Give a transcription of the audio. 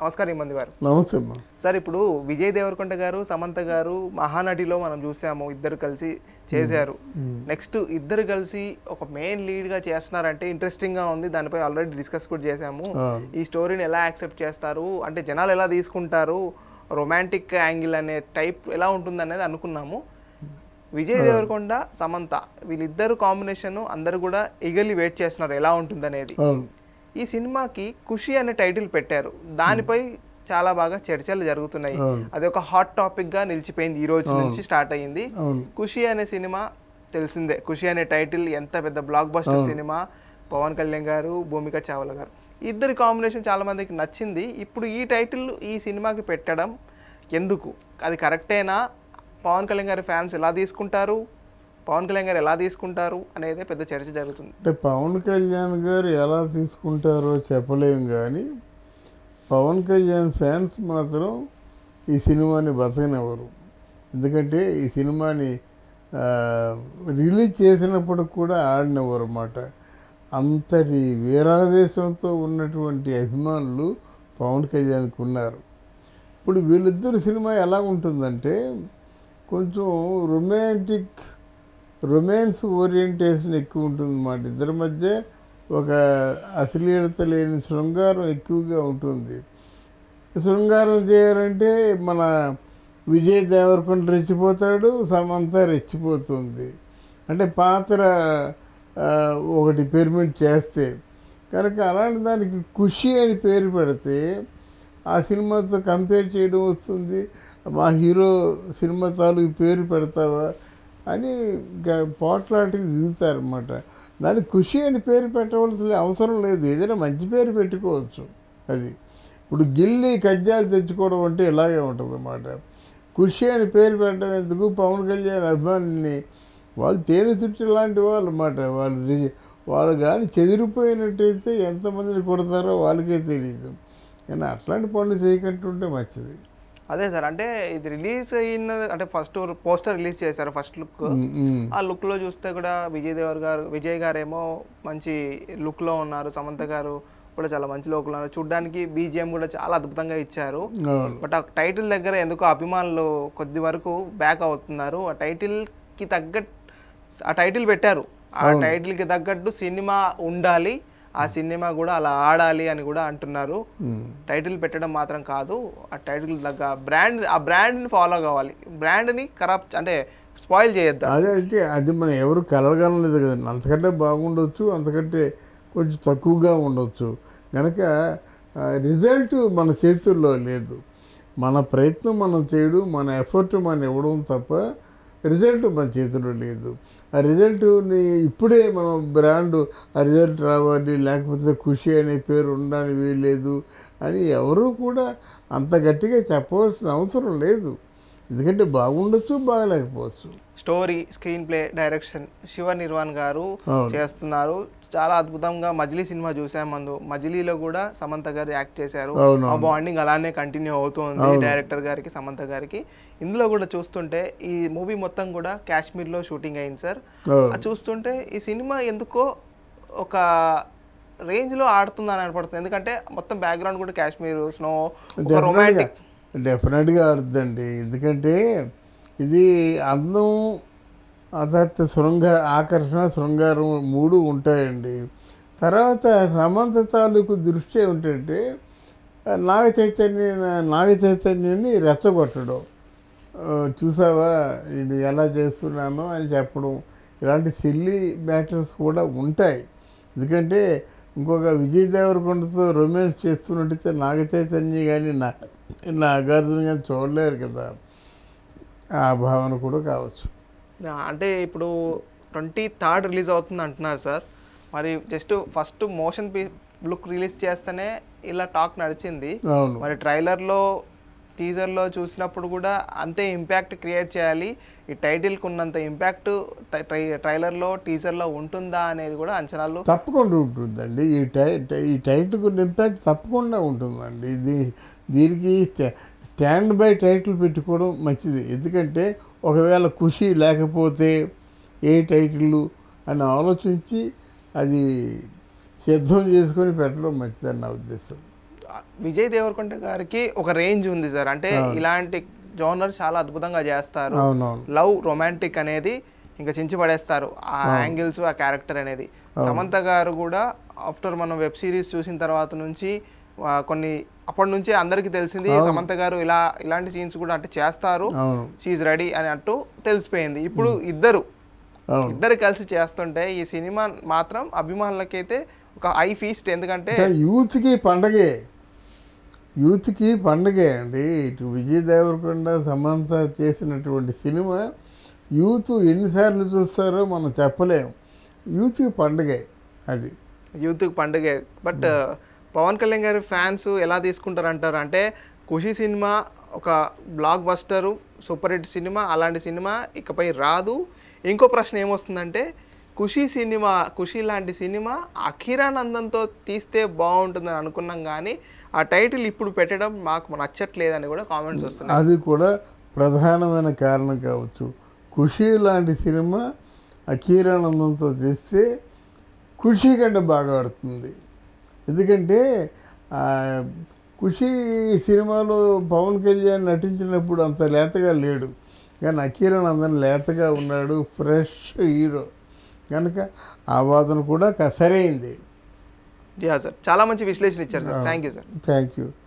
నమస్కారం ఇమ్మంది గారు నమస్తే అమ్మా సార్ ఇప్పుడు విజయ్ దేవరకొండ గారు సమంత గారు మహానటిలో మనం చూసాము ఇద్దరు కలిసి చేశారు నెక్స్ట్ ఇద్దరు కలిసి ఒక మెయిన్ లీడ్ గా చేస్తున్నారంటే ఇంట్రెస్టింగ్ గా ఉంది దానిపై ఆల్రెడీ డిస్కస్ కూడా చేశాము అవును. ఈ స్టోరీని ఎలా యాక్సెప్ట్ చేస్తారు అంటే జనాలు ఎలా తీసుకుంటారు రొమాంటిక్ యాంగిల్ అనే టైప్ ఎలా ఉంటుంది అనేది అనుకున్నాము విజయ్ దేవరకొండ సమంత వీళ్ళిద్దరు కాంబినేషన్ అందరూ కూడా ఈగర్లీ వెయిట్ చేస్తున్నారు ఎలా ఉంటుంది అనేది అవును ఈ సినిమాకి ఖుషి అనే టైటిల్ పెట్టారు దానిపై చాలా బాగా చర్చలు జరుగుతున్నాయి అవును. అది ఒక హాట్ టాపిక్ గా నిలిచిపోయింది ఈ రోజు నుంచి స్టార్ట్ అయ్యింది అవును ఖుషి అనే సినిమా తెలిసిందే ఖుషి అనే టైటిల్ ఎంత పెద్ద బ్లాక్ బస్టర్ సినిమా పవన్ కళ్యాణ్ గారు భూమిక చావ్లా గారు ఇద్దరి కాంబినేషన్ చాలా మందికి నచ్చింది ఇప్పుడు ఈ టైటిల్ ఈ సినిమాకి పెట్టడం ఎందుకు అది కరెక్టేనా పవన్ కళ్యాణ్ గారి ఫ్యాన్స్ ఎలా తీసుకుంటారు పవన్ కళ్యాణ్ గారు ఎలా తీసుకుంటారు అనేది పెద్ద చర్చ జరుగుతుంది అంటే పవన్ కళ్యాణ్ గారు ఎలా తీసుకుంటారో చెప్పలేం కానీ పవన్ కళ్యాణ్ ఫ్యాన్స్ మాత్రం ఈ సినిమాని బతకనివ్వరు ఎందుకంటే ఈ సినిమాని ఆ, రిలీజ్ చేసినప్పుడు కూడా ఆడినవ్వరు అన్నమాట అంతటి వీరావేశంతో ఉన్నటువంటి అభిమానులు పవన్ కళ్యాణ్కి ఉన్నారు ఇప్పుడు వీళ్ళిద్దరు సినిమా ఎలా ఉంటుందంటే కొంచెం రొమాంటిక్ రొమాన్స్ ఓరియంటేషన్ ఎక్కువ ఉంటుంది అన్నమాట ఇద్దరి మధ్య ఒక అశ్లీలత లేని శృంగారం ఎక్కువగా ఉంటుంది శృంగారం చేయాలంటే మన విజయ్ దేవరకొండ రెచ్చిపోతాడు సమంత రెచ్చిపోతుంది అంటే పాత్ర ఆ, ఒకటి పెర్మిట్ చేస్తే కనుక అలాంటి దానికి ఖుషి అని పేరు పెడితే ఆ సినిమాతో కంపేర్ చేయడం వస్తుంది మా హీరో సినిమా తాలూకు పేరు పెడతావా అని ఇంకా పోట్లాటికి దిగుతారన్నమాట దానికి ఖుషి అని పేరు పెట్టవలసిన అవసరం లేదు ఏదైనా మంచి పేరు పెట్టుకోవచ్చు అది ఇప్పుడు గిల్లి కజ్జాలు తెచ్చుకోవడం అంటే ఇలాగే ఉంటుంది అన్నమాట ఖుషి అని పేరు పెట్టడం ఎందుకు పవన్ కళ్యాణ్ అభిమానిని వాళ్ళు తేనె చుట్టూ లాంటి వాళ్ళు అన్నమాట వాళ్ళు రి- వాళ్ళు కానీ చెదిరిపోయినట్టయితే ఎంతమందిని కొడతారో వాళ్ళకే తెలియదు కానీ అట్లాంటి పనులు చేయకుంటుంటే మంచిది అదే సార్ అంటే ఇది రిలీజ్ అయిన అంటే ఫస్ట్ పోస్టర్ రిలీజ్ చేశారు ఫస్ట్ లుక్ ఉమ్, ఉమ్. ఆ లుక్ లో చూస్తే కూడా విజయ్ దేవర్ గారు విజయ్ గారేమో మంచి లుక్ లో ఉన్నారు సమంత గారు కూడా చాలా మంచి లుక్ లో ఉన్నారు చూడడానికి బీజిఎం కూడా చాలా అద్భుతంగా ఇచ్చారు అవును బట్ ఆ టైటిల్ దగ్గర ఎందుకో అభిమానులు కొద్ది వరకు బ్యాక్ అవుతున్నారు ఆ టైటిల్ కి తగ్గట్టు ఆ టైటిల్ పెట్టారు ఆ టైటిల్ కి తగ్గట్టు సినిమా ఉండాలి ఆ సినిమా కూడా అలా ఆడాలి అని కూడా అంటున్నారు ఉమ్. టైటిల్ పెట్టడం మాత్రం కాదు ఆ టైటిల్ తగ్గ బ్రాండ్ ఆ బ్రాండ్ని ఫాలో కావాలి బ్రాండ్ని ఖరాబ్ అంటే స్పాయిల్ చేయొద్దు అదే అంటే అది మనం ఎవరు కలగనలేదు కదండి అంతకంటే బాగుండొచ్చు అంతకంటే కొంచెం తక్కువగా ఉండొచ్చు కనుక రిజల్ట్ మన చేతుల్లో లేదు మన ప్రయత్నం మనం చేయడం మన ఎఫర్ట్ మనం ఇవ్వడం తప్ప రిజల్ట్ మన చేతిలో లేదు ఆ రిజల్ట్ని ఇప్పుడే మనం బ్రాండ్ ఆ రిజల్ట్ రావాలి లేకపోతే ఖుషి అనే పేరు ఉండడానికి వీల్లేదు అని ఎవరు కూడా అంత గట్టిగా చెప్పవలసిన అవసరం లేదు ఎందుకంటే బాగుండొచ్చు బాగలేకపోవచ్చు story screenplay direction Shiva Nirvana garu అవును. చేస్తున్నారు చాలా అద్భుతంగా మజిలీ సినిమా చూసాం మందు మజిలీలో కూడా సమంత గారు యాక్ట్ చేశారు అవును, ఆ బాండింగ్ అలానే కంటిన్యూ అవుతుంది డైరెక్టర్ గారికి సమంత గారికి ఇందులో కూడా చూస్తుంటే ఈ మూవీ మొత్తం కూడా కాశ్మీర్ లో షూటింగ్ అయింది సార్ అవును. అది చూస్తుంటే ఈ సినిమా ఎందుకో ఒక రేంజ్ లో ఆడుతుందని అనిపడుతుంది ఎందుకంటే మొత్తం బ్యాక్గ్రౌండ్ కూడా కాశ్మీర్ స్నో ఒక డెఫినెట్గా రొమాంటిక్ డెఫినెట్గా ఆడుతుందండి ఎందుకంటే ఇది అందం అదర్త శృంగ ఆకర్షణ శృంగారం మూడు ఉంటాయండి తర్వాత సమంత తాలూకు దృష్టి ఏమిటంటే నాగ చైతన్య నాగ చైతన్యాన్ని రెచ్చగొట్టడం ఆ, చూసావా నేను ఎలా చేస్తున్నానో అని చెప్పడం ఇలాంటి సిల్లీ మ్యాటర్స్ కూడా ఉంటాయి ఎందుకంటే ఇంకొక విజయ్ దేవరకొండతో రొమాన్స్ చేస్తున్నట్టయితే నాగ చైతన్య కానీ నా నాగార్జున కానీ చూడలేరు కదా ఆ భావన కూడా కావచ్చు ఆ, అంటే ఇప్పుడు ట్వంటీ థర్డ్ రిలీజ్ అవుతుంది అంటున్నారు సార్ మరి just first motion look release చేస్తేనే ఇలా టాక్ నడిచింది అవును మరి ట్రైలర్లో టీజర్లో చూసినప్పుడు కూడా అంతే ఇంపాక్ట్ క్రియేట్ చేయాలి ఈ టైటిల్కి ఉన్నంత ఇంపాక్ట్ ట్రైలర్లో టీజర్లో ఉంటుందా అనేది కూడా అంచనాలు తప్పకుండా ఉంటుందండి ఈ టై టై- ఈ టైటిల్ కొన్ని ఇంపాక్ట్ తప్పకుండా ఉంటుందండి ఇది దీనికి స్టా- స్టాండ్ బై టైటిల్ పెట్టుకోవడం మంచిది ఎందుకంటే ఒకవేళ ఖుషి లేకపోతే ఏ టైటిల్ అని ఆలోచించి అది సిద్ధం చేసుకొని పెట్టడం మంచిదని నా ఉద్దేశం విజయ్ దేవరకొండ గారికి ఒక రేంజ్ ఉంది సార్ అంటే ఇలాంటి జోనర్ చాలా అద్భుతంగా చేస్తారు అవునవును లవ్ రొమాంటిక్ అనేది ఇంకా చించి పడేస్తారు ఆ యాంగిల్స్ ఆ క్యారెక్టర్ అనేది సమంత గారు కూడా ఆఫ్టర్ మనం వెబ్ సిరీస్ చూసిన తర్వాత నుంచి ఆ, కొన్ని అప్పటి నుంచి అందరికీ తెలిసింది సమంత గారు ఇలా ఇలాంటి సీన్స్ కూడా అంటే చేస్తారు అవును షీఈ్ రెడీ అని అంటూ తెలిసిపోయింది ఇప్పుడు ఇద్దరు అవును ఇద్దరు కలిసి చేస్తుంటే ఈ సినిమా మాత్రం అభిమానులకైతే ఒక ఐ ఫీస్ట్ ఎందుకంటే అంటే యూత్కి పండగే యూత్కి పండగే అండి ఇటు విజయ్ దేవరకొండ సమంత చేసినటువంటి సినిమా యూత్ ఎన్నిసార్లు చూస్తారో మనం చెప్పలేం యూత్కి పండగే అది యూత్ పండుగ బట్ పవన్ కళ్యాణ్ గారి ఫ్యాన్స్ ఎలా తీసుకుంటారు అంటారు అంటే ఖుషి సినిమా ఒక బ్లాక్ బస్టరు సూపర్ హిట్ సినిమా అలాంటి సినిమా ఇకపై రాదు ఇంకో ప్రశ్న ఏమొస్తుందంటే ఖుషి సినిమా ఖుషి లాంటి సినిమా అఖిరానందంతో తీస్తే బాగుంటుందని అనుకున్నాం కానీ ఆ టైటిల్ ఇప్పుడు పెట్టడం మాకు నచ్చట్లేదని కూడా కామెంట్స్ వస్తున్నాయి అది కూడా ప్రధానమైన కారణం కావచ్చు ఖుషి లాంటి సినిమా అఖీరానందంతో చేస్తే ఖుషి కంటే బాగా ఆడుతుంది ఎందుకంటే ఆ, ఖుషి సినిమాలో పవన్ కళ్యాణ్ నటించినప్పుడు అంత లేతగా లేడు కానీ అఖీరానందన్ లేతగా ఉన్నాడు ఫ్రెష్ హీరో కనుక ఆ వాదన కూడా క- సరైంది యా సార్ చాలా మంచి విశ్లేషణ ఇచ్చారు sir thank you sir thank you